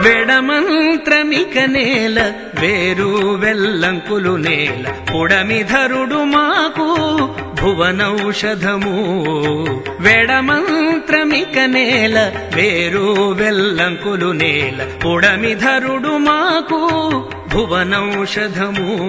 వెడమంత్రమిక నేల వేరు వెల్లంకులు నేల పుడమిధరుడు మాకు భువనౌషధము వెడమంత్రమిక నేల వేరు వెల్లంకులు నేల పుడమిధరుడు మాకు భువనౌషధము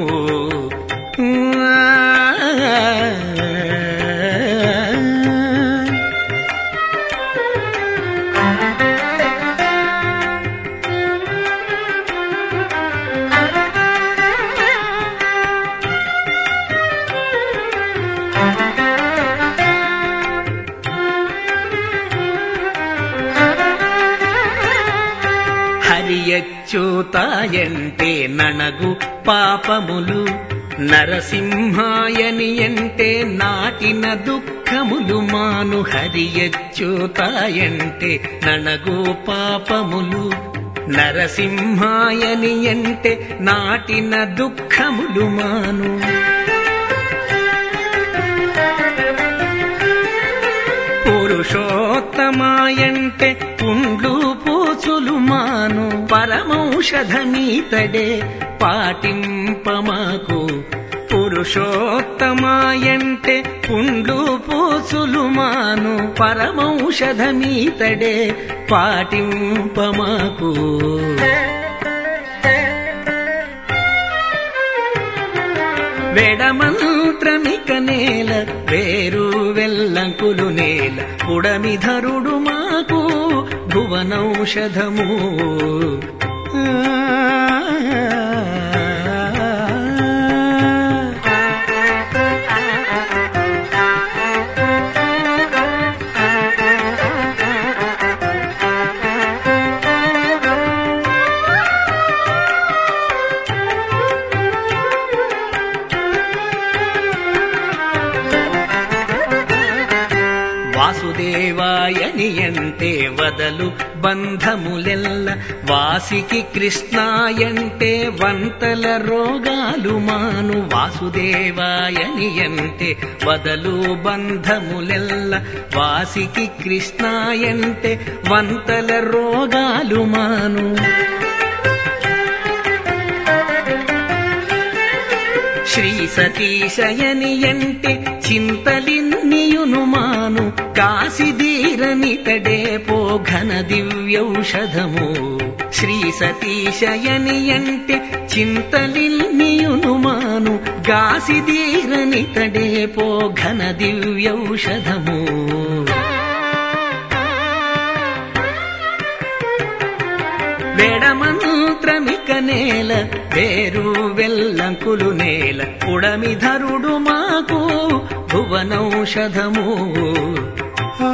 హరియచ్యుతాయంటే ననగు పాపములు నరసింహాయని అంటే నాటిన దుఃఖములు మాను హరియచ్యుతాయంటే ననగు పాపములు నరసింహాయని అంటే నాటిన దుఃఖములు మాను పురుషోత్తమాయంటే పుండ్లు పూచులు మాను పరమౌషధమీతడే పాటింపమాకు పురుషోత్తమాయంటే పుండ్లు పూచులు మాను పరమౌషధమీతడే పాటింపమాకు వెడమంత్రమిక నేల వేరు వెల్లంకులు నేల పుడమిధరుడు మాకు భువనౌషధము వాసుదేవాయని అంటే వదలు బంధములెల్ల వాసికి కృష్ణాయంటే వంతల రోగాలు మాను వాసుదేవాయని అంటే వదలు బంధములెల్ల వాసికి కృష్ణాయంటే వంతల రోగాలు మాను శ్రీ సతీశయని అంటే చింతలిన్నియును మాను కాశిదీరనితడే పోఘన దివ్యౌషధము శ్రీ సతీశయని అంటే చింతలిన్నియును మాను గాసిదీరనితడే పోఘన దివ్యౌషధము వెడమంత్రమిక నేల వేరు వెల్లంకులు నేల పుడమిధరుడు మాకు భువనౌషధము ఆ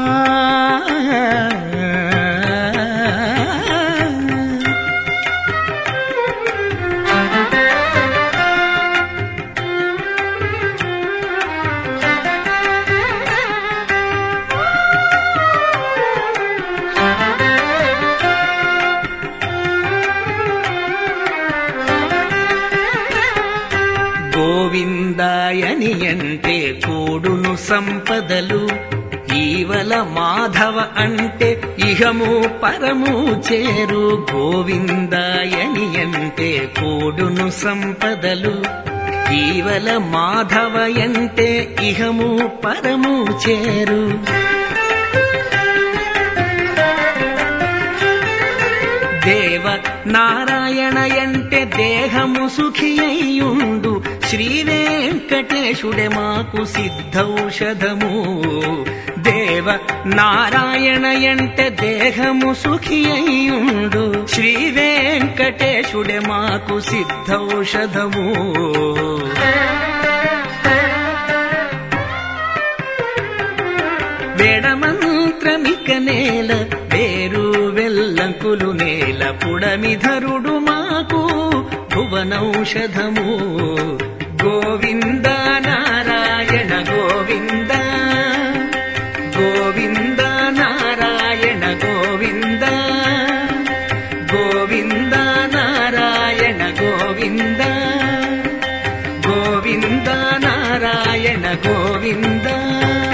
గోవిందాయని అంటే కూడును సంపదలు ఈవల మాధవ అంటే ఇహము పరము చేరు గోవిందాయని అంటే కూడును సంపదలు ఈవల మాధవ అంటే ఇహము పరము చేరు దేవ నారాయణ అంటే దేహము సుఖి అయ్యుండు శ్రీ వెంకటేశుడే మాకు సిద్ధౌషధము దేవ నారాయణ అంటే దేహము సుఖి అయ్యుండు శ్రీ వెంకటేశుడే మాకు సిద్ధౌషధము వేడమంత్రమిక నేల వేరు వెల్లంకులు నేల పుడమిధరుడు మాకు భువనౌషధము గోవింద నారాయణ గోవింద గోవింద నారాయణ గోవింద గోవింద నారాయణ గోవింద గోవింద నారాయణ గోవింద